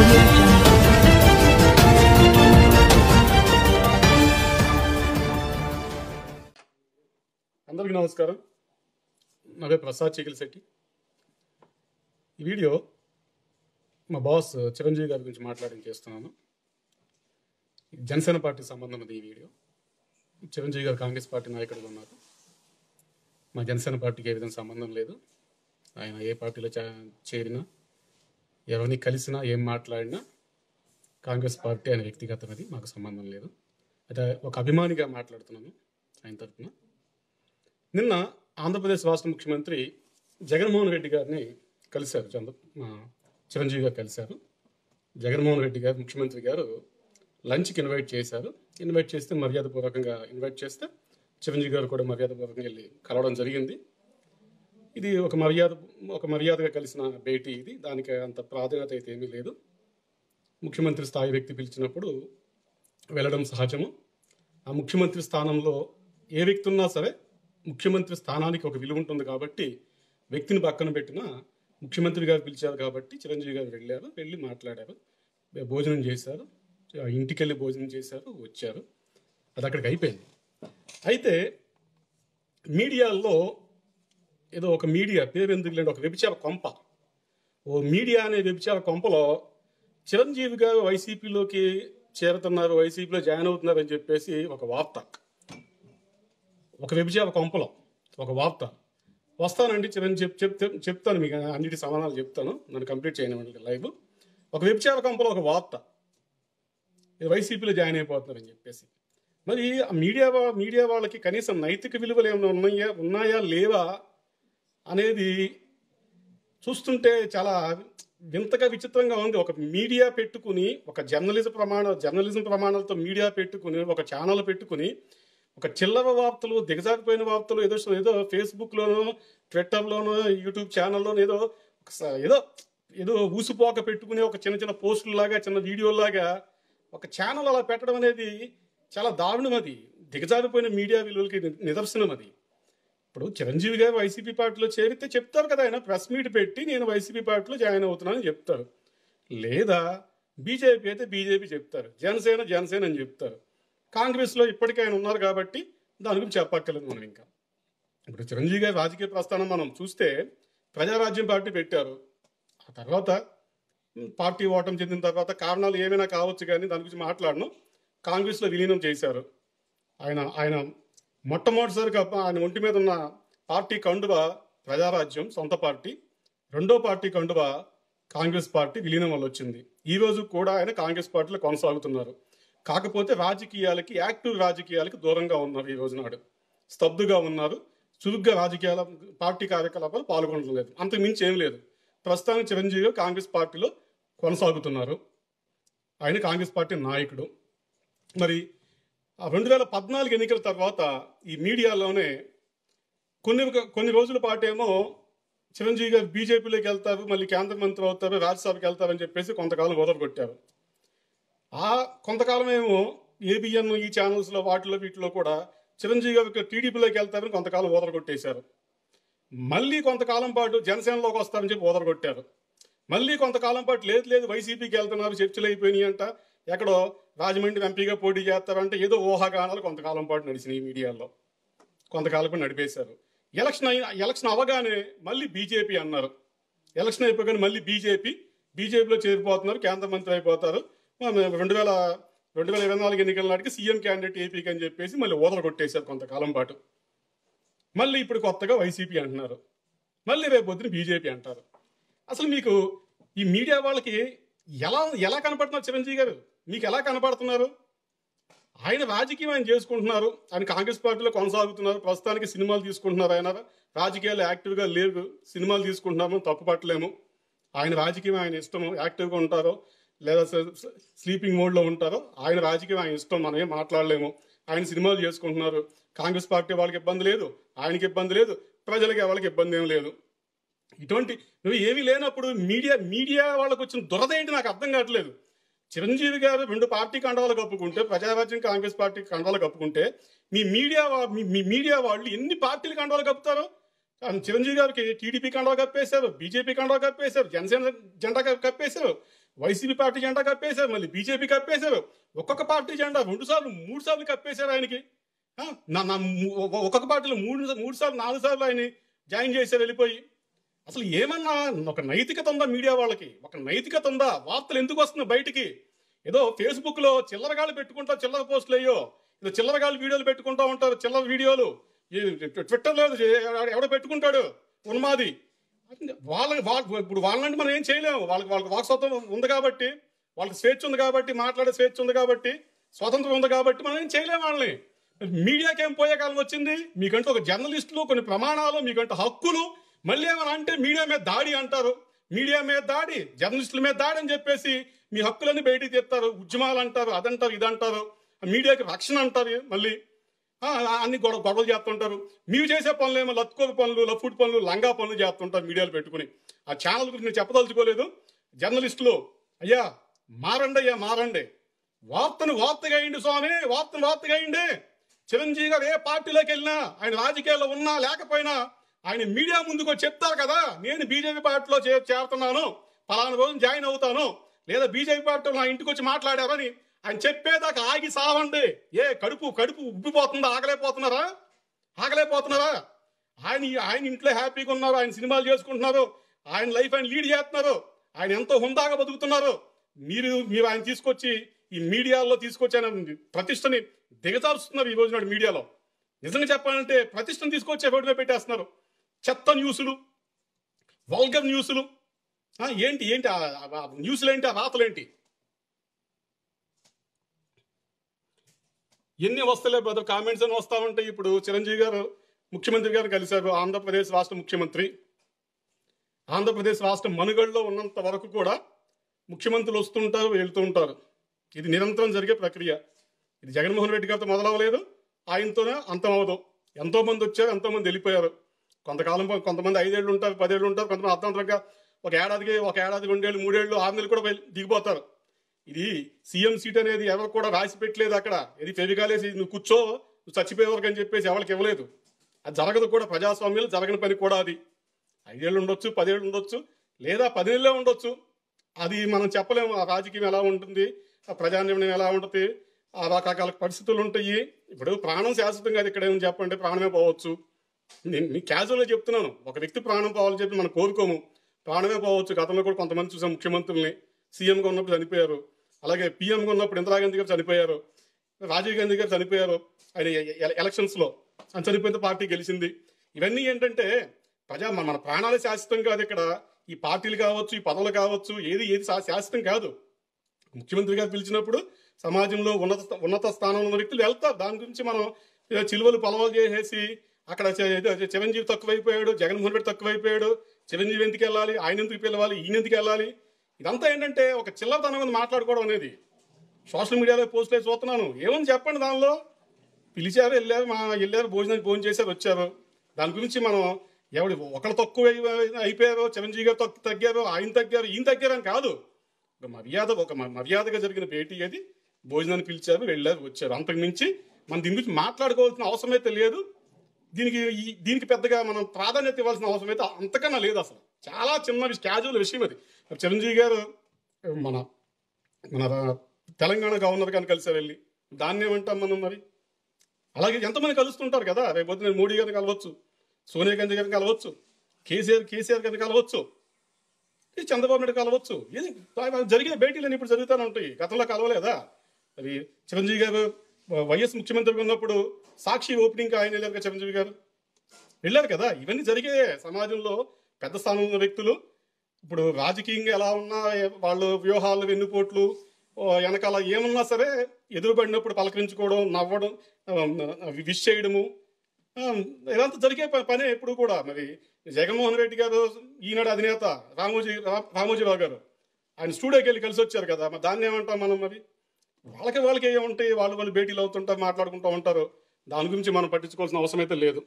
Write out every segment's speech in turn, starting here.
audio jungle. అందరికీ నమస్కారం నా పేరు ప్రసాద్ చీకిల్ శెట్టి ఈ వీడియో మా బాస్ చిరంజీవి గారి గురించి మాట్లాడడం చేస్తున్నాను ఇది జనసేన పార్టీ సంబంధం ఉంది ఈ వీడియో చిరంజీవి గారు కాంగ్రెస్ పార్టీ నాయకుడిగా ఉన్నారు మా జనసేన పార్టీకి ఏ విధంగా సంబంధం లేదు ఆయన ఏ పార్టీలో చే- చేరినా ఎవరిని కలిసినా ఏం మాట్లాడినా కాంగ్రెస్ పార్టీ ఆయన వ్యక్తిగతమది మాకు సంబంధం లేదు అయితే ఒక అభిమానిగా మాట్లాడుతున్నాను ఆయన తరఫున నిన్న ఆంధ్రప్రదేశ్ రాష్ట్ర ముఖ్యమంత్రి జగన్మోహన్ రెడ్డి గారిని కలిశారు చంద్ర మా చిరంజీవి గారు కలిశారు జగన్మోహన్ రెడ్డి గారు ముఖ్యమంత్రి గారు లంచ్కి ఇన్వైట్ చేశారు ఇన్వైట్ చేస్తే మర్యాదపూర్వకంగా ఇన్వైట్ చేస్తే చిరంజీవి గారు కూడా మర్యాదపూర్వకంగా వెళ్ళి కలవడం జరిగింది ఇది ఒక మర్యాద ఒక మర్యాదగా కలిసిన భేటీ ఇది దానికి అంత ప్రాధాన్యత అయితే ఏమీ లేదు ముఖ్యమంత్రి స్థాయి వ్యక్తి పిలిచినప్పుడు వెళ్ళడం సహజము ఆ ముఖ్యమంత్రి స్థానంలో ఏ వ్యక్తి ఉన్నా సరే ముఖ్యమంత్రి స్థానానికి ఒక విలువ ఉంటుంది కాబట్టి వ్యక్తిని పక్కన పెట్టినా ముఖ్యమంత్రి గారు పిలిచారు కాబట్టి చిరంజీవి గారు వెళ్ళారు వెళ్ళి మాట్లాడారు భోజనం చేశారు ఆ ఇంటికి వెళ్ళి భోజనం చేశారు వచ్చారు అది అక్కడికి అయిపోయింది అయితే మీడియాల్లో ఏదో ఒక మీడియా పేరు ఎందుకు లేండి ఒక వ్యభిచార కొంప ఓ మీడియా అనే వ్యభిచార కొంపలో చిరంజీవి గారు వైసీపీలోకి చేరుతున్నారు వైసీపీలో జాయిన్ అవుతున్నారు అని చెప్పేసి ఒక వార్త ఒక వ్యభిచార కొంపలో ఒక వార్త వస్తానండి చిరంజీవి చెప్ చెప్ చెప్తాను మీకు అన్నిటి సమాధానాలు చెప్తాను నన్ను కంప్లీట్ చేయనివ్వండి లైవ్ ఒక వ్యభిచార కొంపలో ఒక వార్త ఇది వైసీపీలో జాయిన్ అయిపోతున్నారని చెప్పేసి మరి ఆ మీడియా వా- మీడియా వాళ్ళకి కనీసం నైతిక విలువలు ఏమైనా ఉన్నాయా ఉన్నాయా లేవా అనేది చూస్తుంటే చాలా వింతగా విచిత్రంగా ఉంది ఒక మీడియా పెట్టుకుని ఒక జర్నలిజం ప్రమాణ జర్నలిజం ప్రమాణాలతో మీడియా పెట్టుకుని ఒక ఛానల్ పెట్టుకుని ఒక చిల్లర వార్తలు దిగజారిపోయిన వార్తలు ఏదో ఏదో ఫేస్బుక్లోనో ట్విట్టర్లోనో యూట్యూబ్ ఛానల్లోనో ఏదో ఒకస- ఏదో ఏదో ఊసిపోక పెట్టుకుని ఒక చిన్న చిన్న పోస్టుల్లాగా చిన్న వీడియోలాగా ఒక ఛానల్ అలా పెట్టడం అనేది చాలా దారుణం అది దిగజారిపోయిన మీడియా విలువలకి ని- నిదర్శనం అది ఇప్పుడు చిరంజీవి గారు వైసీపీ పార్టీలో చేరితే చెప్తారు కదా ఆయన ప్రెస్ మీట్ పెట్టి నేను వైసీపీ పార్టీలో జాయిన్ అవుతున్నానని చెప్తారు లేదా బీజేపీ అయితే బీజేపీ చెప్తారు జనసేన జనసేన అని చెప్తారు కాంగ్రెస్లో ఇప్పటికే ఆయన ఉన్నారు కాబట్టి దాని గురించి చెప్పక్కర్లేదు మనం ఇంకా ఇప్పుడు చిరంజీవి గారి రాజకీయ ప్రస్థానం మనం చూస్తే ప్రజారాజ్యం పార్టీ పెట్టారు ఆ తర్వాత ఉమ్, పార్టీ ఓటం చెందిన తర్వాత కారణాలు ఏమైనా కావచ్చు కానీ దాని గురించి మాట్లాడను కాంగ్రెస్లో విలీనం చేశారు ఆయన ఆయన మొట్టమొదటిసారిగా ఆయన ఒంటి మీద ఉన్న పార్టీ కండువ ప్రజారాజ్యం సొంత పార్టీ రెండో పార్టీ కండువ కాంగ్రెస్ పార్టీ విలీనం వల్ల వచ్చింది ఈ రోజు కూడా ఆయన కాంగ్రెస్ పార్టీలో కొనసాగుతున్నారు కాకపోతే రాజకీయాలకి యాక్టివ్ రాజకీయాలకి దూరంగా ఉన్నారు ఈ రోజు నాడు స్తబ్దుగా ఉన్నారు చురుగ్గా రాజకీయాల పార్టీ కార్యకలాపాలు పాల్గొనడం లేదు అంతకు మించి ఏం లేదు ప్రస్తుతానికి చిరంజీవి గారు కాంగ్రెస్ పార్టీలో కొనసాగుతున్నారు ఆయన కాంగ్రెస్ పార్టీ నాయకుడు మరి ఆ రెండు వేల పద్నాలుగు ఎన్నికల తర్వాత ఈ మీడియాలోనే కొన్ని కొన్ని రోజుల పాటు ఏమో చిరంజీవి గారు బీజేపీలోకి వెళ్తారు మళ్ళీ కేంద్ర మంత్రి అవుతారు రాజ్యసభకి వెళ్తారని చెప్పేసి కొంతకాలం కొట్టారు ఆ కొంతకాలం ఏమో ఏబిఎన్ ఈ ఛానల్స్లో వాటిలో వీటిలో కూడా చిరంజీవి గారు టీడీపీలోకి వెళ్తారని కొంతకాలం కొట్టేశారు మళ్ళీ కొంతకాలం పాటు జనసేనలోకి వస్తారని చెప్పి ఓదరగొట్టారు మళ్ళీ కొంతకాలం పాటు లేదు లేదు వైసీపీకి వెళ్తున్నారు చర్చలు అయిపోయినాయి అంట ఎక్కడో రాజమండ్రి ఎంపీగా పోటీ చేస్తారంటే ఏదో ఊహాగానాలు కొంతకాలం పాటు నడిచినాయి ఈ మీడియాలో కొంతకాలం పాటు నడిపేశారు ఎలక్షన్ అయిన ఎలక్షన్ అవగానే మళ్ళీ బీజేపీ అన్నారు ఎలక్షన్ అయిపోగానే మళ్ళీ బీజేపీ బీజేపీలో చేరిపోతున్నారు కేంద్ర మంత్రి అయిపోతారు మన రెండు వేల రెండు వేల ఇరవై నాలుగు ఎన్నికల నాటికి సీఎం క్యాండిడేట్ ఏపీకి అని చెప్పేసి మళ్ళీ ఓదరగొట్టేశారు కొంతకాలం పాటు మళ్ళీ ఇప్పుడు కొత్తగా వైసీపీ అంటున్నారు మళ్ళీ రేపు పొద్దున బీజేపీ అంటారు అసలు మీకు ఈ మీడియా వాళ్ళకి ఎలా ఎలా కనపడుతున్నారు చిరంజీవి గారు మీకు ఎలా కనపడుతున్నారు ఆయన రాజకీయం ఆయన చేసుకుంటున్నారు ఆయన కాంగ్రెస్ పార్టీలో కొనసాగుతున్నారు ప్రస్తుతానికి సినిమాలు తీసుకుంటున్నారు ఆయన రాజకీయాలు యాక్టివ్గా లేవు సినిమాలు తీసుకుంటున్నాము తప్పు పట్టలేము ఆయన రాజకీయం ఆయన ఇష్టము యాక్టివ్గా ఉంటారో లేదా స్లీపింగ్ మోడ్లో ఉంటారో ఆయన రాజకీయం ఆయన ఇష్టం మనం ఏం మాట్లాడలేము ఆయన సినిమాలు చేసుకుంటున్నారు కాంగ్రెస్ పార్టీ వాళ్ళకి ఇబ్బంది లేదు ఆయనకి ఇబ్బంది లేదు ప్రజలకి వాళ్ళకి ఇబ్బంది ఏం లేదు ఇటువంటి నువ్వు ఏమీ లేనప్పుడు మీడియా మీడియా వాళ్ళకు వచ్చిన దురద ఏంటి నాకు అర్థం కావట్లేదు చిరంజీవి గారు రెండు పార్టీ కండవాలు కప్పుకుంటే ప్రజారాజ్యం కాంగ్రెస్ పార్టీ కండవాలు కప్పుకుంటే మీ మీడియా వా- మీ- మీ మీడియా వాళ్ళు ఎన్ని పార్టీలు కండవాలు కప్పుతారు చిరంజీవి గారికి టీడీపీ కండవ కప్పేశారు బీజేపీ కండవ కప్పేశారు జనసేన జెండా కప్- కప్పేశారు వైసీపీ పార్టీ జెండా కప్పేశారు మళ్ళీ బీజేపీ కప్పేశారు ఒక్కొక్క పార్టీ జెండా రెండు సార్లు మూడు సార్లు కప్పేశారు ఆయనకి ఆ, నా నా ము- ఒ- ఒక్కొక్క పార్టీలో మూడు మూడు సార్లు నాలుగు సార్లు ఆయన జాయిన్ చేశారు వెళ్ళిపోయి అసలు ఏమన్నా ఒక నైతికత ఉందా మీడియా వాళ్ళకి ఒక నైతికత ఉందా వార్తలు ఎందుకు వస్తున్నాయి బయటికి ఏదో ఫేస్బుక్ లో చిల్లరగాళ్ళు పెట్టుకుంటా చిల్లర పోస్టులు అయ్యో ఏదో చిల్లరగాళ్ళు వీడియోలు పెట్టుకుంటా ఉంటారు చిల్లర వీడియోలు ఈ ట్విట్టర్ లో ఎవడో పెట్టుకుంటాడు ఉన్మాది వాళ్ళకి వాళ్ళ ఇప్పుడు వాళ్ళంటే మనం ఏం చేయలేము వాళ్ళకి వాళ్ళకి వాక్స్వతం ఉంది కాబట్టి వాళ్ళకి స్వేచ్ఛ ఉంది కాబట్టి మాట్లాడే స్వేచ్ఛ ఉంది కాబట్టి స్వాతంత్రం ఉంది కాబట్టి మనం ఏం చేయలేము వాళ్ళని మీడియాకి ఏం పోయే కాలం వచ్చింది మీకంటూ ఒక జర్నలిస్టులు కొన్ని ప్రమాణాలు మీకంటూ హక్కులు మళ్ళీ ఏమైనా అంటే మీడియా మీద దాడి అంటారు మీడియా మీద దాడి జర్నలిస్టుల మీద దాడి అని చెప్పేసి మీ హక్కులన్నీ బయటికి తెస్తారు ఉద్యమాలు అంటారు అదంటారు ఇదంటారు మీడియాకి రక్షణ అంటారు మళ్ళీ ఆ, అన్ని గొడవ గొడవలు చేస్తుంటారు మీరు చేసే పనులు ఏమో లత్కోలు పనులు లఫుట్ పనులు లంగా పనులు చేస్తుంటారు మీడియాలో పెట్టుకుని ఆ ఛానల్ గురించి నేను చెప్పదలుచుకోలేదు జర్నలిస్టులు అయ్యా మారండి అయ్యా మారండి వార్తను వార్తగా అయింది స్వామి వార్తను వార్తగా అయింది చిరంజీవి గారు ఏ పార్టీలోకి వెళ్ళినా ఆయన రాజకీయాల్లో ఉన్నా లేకపోయినా ఆయన మీడియా ముందుకు వచ్చి చెప్తారు కదా నేను బీజేపీ పార్టీలో చే- చేరుతున్నాను పలానా రోజు జాయిన్ అవుతాను లేదా బీజేపీ పార్టీలో నా ఇంటికి వచ్చి మాట్లాడారని ఆయన చెప్పేదాకా ఆగి సావండి ఏ కడుపు కడుపు ఉబ్బిపోతుందా ఆగలేకపోతున్నారా ఆగలేకపోతున్నారా ఆయన ఆయన ఇంట్లో హ్యాపీగా ఉన్నారు ఆయన సినిమాలు చేసుకుంటున్నారు ఆయన లైఫ్ ఆయన లీడ్ చేస్తున్నారు ఆయన ఎంతో హుందాగా బతుకుతున్నారు మీరు మీరు ఆయన తీసుకొచ్చి ఈ మీడియాలో తీసుకొచ్చి ఆయన ప్రతిష్టని దిగజారుస్తున్నారు ఈ రోజు నాడు మీడియాలో నిజంగా చెప్పాలంటే ప్రతిష్టను తీసుకొచ్చి రోడ్డు పెట్టేస్తున్నారు చెత్త న్యూసులు వల్గర్ న్యూసులు ఆ, ఏంటి ఏంటి ఆ- ఆ- ఆ న్యూస్లు ఏంటి ఆ రాతలు ఏంటి ఎన్ని వస్తలే బ్రదర్ కామెంట్స్ అని వస్తా ఉంటాయి ఇప్పుడు చిరంజీవి గారు ముఖ్యమంత్రి గారు కలిశారు ఆంధ్రప్రదేశ్ రాష్ట్ర ముఖ్యమంత్రి ఆంధ్రప్రదేశ్ రాష్ట్ర మనుగడలో ఉన్నంత వరకు కూడా ముఖ్యమంత్రులు వస్తుంటారు వెళ్తూ ఉంటారు ఇది నిరంతరం జరిగే ప్రక్రియ ఇది జగన్మోహన్ రెడ్డి గారితో మొదలవలేదు ఆయనతోనే అంతమవదు ఎంతో మంది వచ్చారు ఎంతో మంది వెళ్ళిపోయారు కొంతకాలం పో- కొంతమంది ఐదేళ్ళు ఉంటారు పదేళ్ళు ఉంటారు కొంతమంది అర్థవంతంగా ఒక ఏడాదికి ఒక ఏడాది రెండేళ్ళు మూడేళ్ళు ఆరు నెలలు కూడా వెళ్ళి- దిగిపోతారు ఇది సీఎం సీట్ అనేది ఎవరు కూడా రాసి పెట్టలేదు అక్కడ ఇది ఫెవికాలేసి నువ్వు కూర్చో నువ్వు చచ్చిపోయే వరకు అని చెప్పేసి ఎవరికి ఇవ్వలేదు అది జరగదు కూడా ప్రజాస్వామ్యంలో జరగని పని కూడా అది ఐదేళ్ళు ఉండొచ్చు పదేళ్ళు ఉండొచ్చు లేదా పదేళ్ళే ఉండొచ్చు అది మనం చెప్పలేము ఆ రాజకీయం ఎలా ఉంటుంది ఆ ప్రజానిర్ణయం ఎలా ఉంటుంది ఆ రకరకాల పరిస్థితులు ఉంటాయి ఇప్పుడు ప్రాణం శాశ్వతం కాదు ఇక్కడ ఏమని చెప్పండి ప్రాణమే పోవచ్చు నేను నేను క్యాజువల్గా చెప్తున్నాను ఒక వ్యక్తి ప్రాణం పోవాలని చెప్పి మనం కోరుకోము ప్రాణమే పోవచ్చు గతంలో కూడా కొంతమంది చూసాం ముఖ్యమంత్రుల్ని సీఎంగా ఉన్నప్పుడు చనిపోయారు అలాగే పీఎంగా ఉన్నప్పుడు ఇందిరాగాంధీ గారు చనిపోయారు రాజీవ్ గాంధీ గారు చనిపోయారు ఆయన ఎ- ఎ- ఎలక్షన్స్లో ఆయన చనిపోయిన పార్టీ గెలిచింది ఇవన్నీ ఏంటంటే ప్రజా మన మన ప్రాణాలే శాశ్వతం కాదు ఇక్కడ ఈ పార్టీలు కావచ్చు ఈ పదవులు కావచ్చు ఏది ఏది శా- శాశ్వతం కాదు ముఖ్యమంత్రి గారు పిలిచినప్పుడు సమాజంలో ఉన్నత ఉన్నత స్థానంలో ఉన్న వ్యక్తులు వెళ్తారు దాని గురించి మనం ఏదో చిలువలు పొలవలు చేసేసి అక్కడ చ- ఏదో చిరంజీవి తక్కువైపోయాడు జగన్మోహన్ రెడ్డి తక్కువైపోయాడు చిరంజీవి ఎందుకు వెళ్ళాలి ఆయన ఎందుకు పిలవాలి ఈయన ఎందుకు వెళ్ళాలి ఇదంతా ఏంటంటే ఒక చిల్లరతనం మీద మాట్లాడుకోవడం అనేది సోషల్ మీడియాలో పోస్టులు వేసి చూస్తున్నాను ఏమని చెప్పండి దానిలో పిలిచారు వెళ్ళారు మా వెళ్ళారు భోజనం భోజనం చేశారు వచ్చారు దాని గురించి మనం ఎవడు ఒకరు తక్కువ అయి- అయిపోయారో చిరంజీవి గారు తగ్గు- తగ్గారో ఆయన తగ్గారు ఈయన తగ్గారు అని కాదు ఒక మర్యాద ఒక మ- మర్యాదగా జరిగిన భేటీ అది భోజనాన్ని పిలిచారు వెళ్ళారు వచ్చారు అంతకు మించి మనం దీని గురించి మాట్లాడుకోవాల్సిన అవసరం అయితే లేదు దీనికి ఈ- దీనికి పెద్దగా మనం ప్రాధాన్యత ఇవ్వాల్సిన అవసరం అయితే అంతకన్నా లేదు అసలు చాలా చిన్న విషయం క్యాజువల్ విషయం అది చిరంజీవి గారు మన మన రా- తెలంగాణ గవర్నర్ గారిని కలిసి వెళ్ళి దాన్ని ఏమంటాం మనం మరి అలాగే ఎంతమంది కలుస్తుంటారు కదా రేపు పొద్దున్న నేను మోడీ గారిని కలవచ్చు సోనియా గాంధీ గారిని కలవచ్చు కేసీఆర్ కేసీఆర్ గారిని కలవచ్చు ఈ చంద్రబాబు నాయుడు కలవచ్చు ఏది జరిగే భేటీలు ఇప్పుడు జరుగుతూనే ఉంటాయి గతంలో కలవలేదా అది చిరంజీవి గారు వైఎస్ ముఖ్యమంత్రిగా ఉన్నప్పుడు సాక్షి ఓపెనింగ్ ఆయన వెళ్ళారు కదా చిరంజీవి గారు వెళ్ళారు కదా ఇవన్నీ జరిగే సమాజంలో పెద్ద స్థానంలో ఉన్న వ్యక్తులు ఇప్పుడు రాజకీయంగా ఎలా ఉన్నా ఏ- వాళ్ళు వ్యూహాలు వెన్నుపోట్లు ఓ వెనకాల ఏమున్నా సరే ఎదురుపడినప్పుడు పలకరించుకోవడం నవ్వడం ఆ, విష్ చేయడము ఆ, ఇదంతా జరిగే ప- పనే ఎప్పుడు కూడా మరి జగన్మోహన్ రెడ్డి గారు ఈనాడు అధినేత రామోజీ రా- రామోజీరావు గారు ఆయన స్టూడియోకి వెళ్ళి కలిసి వచ్చారు కదా మరి దాన్ని ఏమంటాం మనం మరి వాళ్ళకి వాళ్ళకి ఏముంటాయి వాళ్ళు వాళ్ళు భేటీలు అవుతుంటారు మాట్లాడుకుంటూ ఉంటారు దాని గురించి మనం పట్టించుకోవాల్సిన అవసరం అయితే లేదు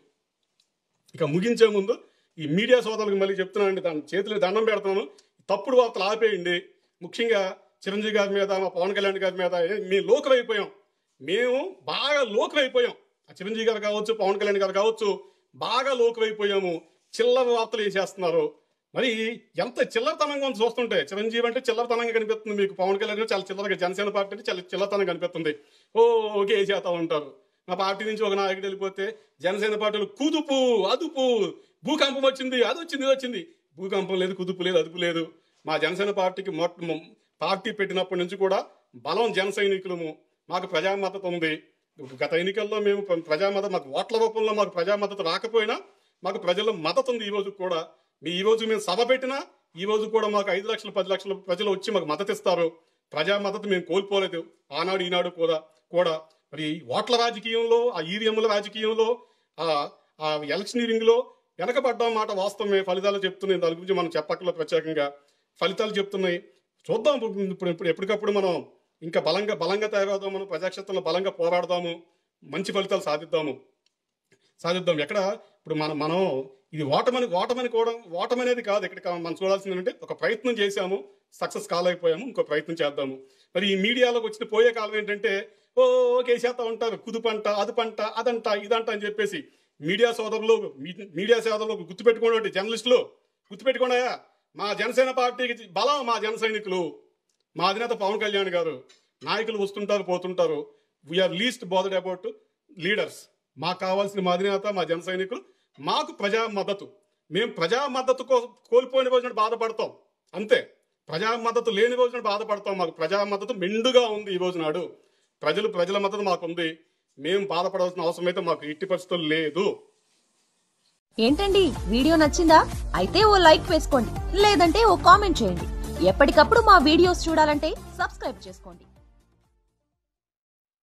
ఇక ముగించే ముందు ఈ మీడియా సోదరులకు మళ్ళీ చెప్తున్నానండి దాని చేతులు దండం పెడుతున్నాను తప్పుడు వార్తలు ఆపేయండి ముఖ్యంగా చిరంజీవి గారి మీద మా పవన్ కళ్యాణ్ గారి మీద ఏ- మేము లోకమైపోయాం మేము బాగా లోకమైపోయాం ఆ చిరంజీవి గారు కావచ్చు పవన్ కళ్యాణ్ గారు కావచ్చు బాగా లోకమైపోయాము చిల్లర వార్తలు వేసేస్తున్నారు మరి ఎంత చిల్లరతనంగా ఉంది చూస్తుంటే చిరంజీవి అంటే చిల్లరతనంగా కనిపిస్తుంది మీకు పవన్ కళ్యాణ్ గారు చాలా చిల్లరగా జనసేన పార్టీ అంటే చాలా చిల్లరతనంగా కనిపిస్తుంది ఓ ఓకే చేస్తా ఉంటారు మా పార్టీ నుంచి ఒక నాయకుడు వెళ్ళిపోతే జనసేన పార్టీలు కుదుపు అదుపు భూకంపం వచ్చింది అది వచ్చింది ఇది వచ్చింది భూకంపం లేదు కుదుపు లేదు అదుపు లేదు మా జనసేన పార్టీకి మొట్ట మొ- పార్టీ పెట్టినప్పటి నుంచి కూడా బలం జన సైనికులము మాకు ప్రజా మద్దతు ఉంది గత ఎన్నికల్లో మేము ప్ర- ప్రజా మద్దతు మాకు ఓట్ల రూపంలో మాకు ప్రజా మద్దతు రాకపోయినా మాకు ప్రజల మద్దతు ఉంది ఈ రోజు కూడా మీ ఈ రోజు మేము సభ పెట్టినా ఈ రోజు కూడా మాకు ఐదు లక్షలు పది లక్షల ప్రజలు వచ్చి మాకు మద్దతు ఇస్తారు ప్రజా మద్దతు మేము కోల్పోలేదు ఆనాడు ఈనాడు కూడా కూడా మరి ఓట్ల రాజకీయంలో ఆ ఈవీఎంల రాజకీయంలో ఆ ఆ ఎలక్షనీరింగ్ లో వెనకబడ్డ మాట వాస్తవమే ఫలితాలు చెప్తున్నాయి దాని గురించి మనం చెప్పక్కర్లో ప్రత్యేకంగా ఫలితాలు చెప్తున్నాయి చూద్దాం ఇప్పుడు ఇప్పుడు ఇప్పుడు ఎప్పటికప్పుడు మనం ఇంకా బలంగా బలంగా తయారవుదాం మనం ప్రజాక్షేత్రంలో బలంగా పోరాడదాము మంచి ఫలితాలు సాధిద్దాము సాధిద్దాం ఎక్కడ ఇప్పుడు మనం మనం ఇది ఓటమని ఓటమని కూడా ఓటమి అనేది కాదు ఇక్కడ కా- మనం చూడాల్సింది ఏంటంటే ఒక ప్రయత్నం చేశాము సక్సెస్ కాలేకపోయాము ఇంకో ప్రయత్నం చేద్దాము మరి ఈ మీడియాలోకి వచ్చిన పోయే కాలం ఏంటంటే ఓ కేసేస్తా ఉంటారు కుదుపంట అదుపంట అదంట ఇదంట అని చెప్పేసి మీడియా సోదరులు మీ- మీడియా సోదరులు గుర్తుపెట్టుకోండి జర్నలిస్టులు గుర్తుపెట్టుకోండియా మా జనసేన పార్టీకి బలం మా జన సైనికులు మా అధినేత పవన్ కళ్యాణ్ గారు నాయకులు వస్తుంటారు పోతుంటారు we're least bothered about leaders మాకు కావాల్సిన మా అధినేత మా జన సైనికులు మాకు ప్రజా మద్దతు మేము ప్రజా మద్దతు కో- కోల్పోయిన రోజున బాధపడతాం అంతే ప్రజా మద్దతు లేని రోజున బాధపడతాం మాకు ప్రజా మద్దతు మెండుగా ఉంది ఈ రోజు నాడు ప్రజలు ప్రజల మద్దతు మాకు ఉంది మేము బాధపడాల్సిన అవసరం అయితే మాకు ఎట్టి పరిస్థితులు లేదు ఏంటండి వీడియో నచ్చిందా అయితే ఓ లైక్ వేసుకోండి లేదంటే ఓ కామెంట్ చేయండి ఎప్పటికప్పుడు మా వీడియోస్ చూడాలంటే సబ్స్క్రైబ్ చేసుకోండి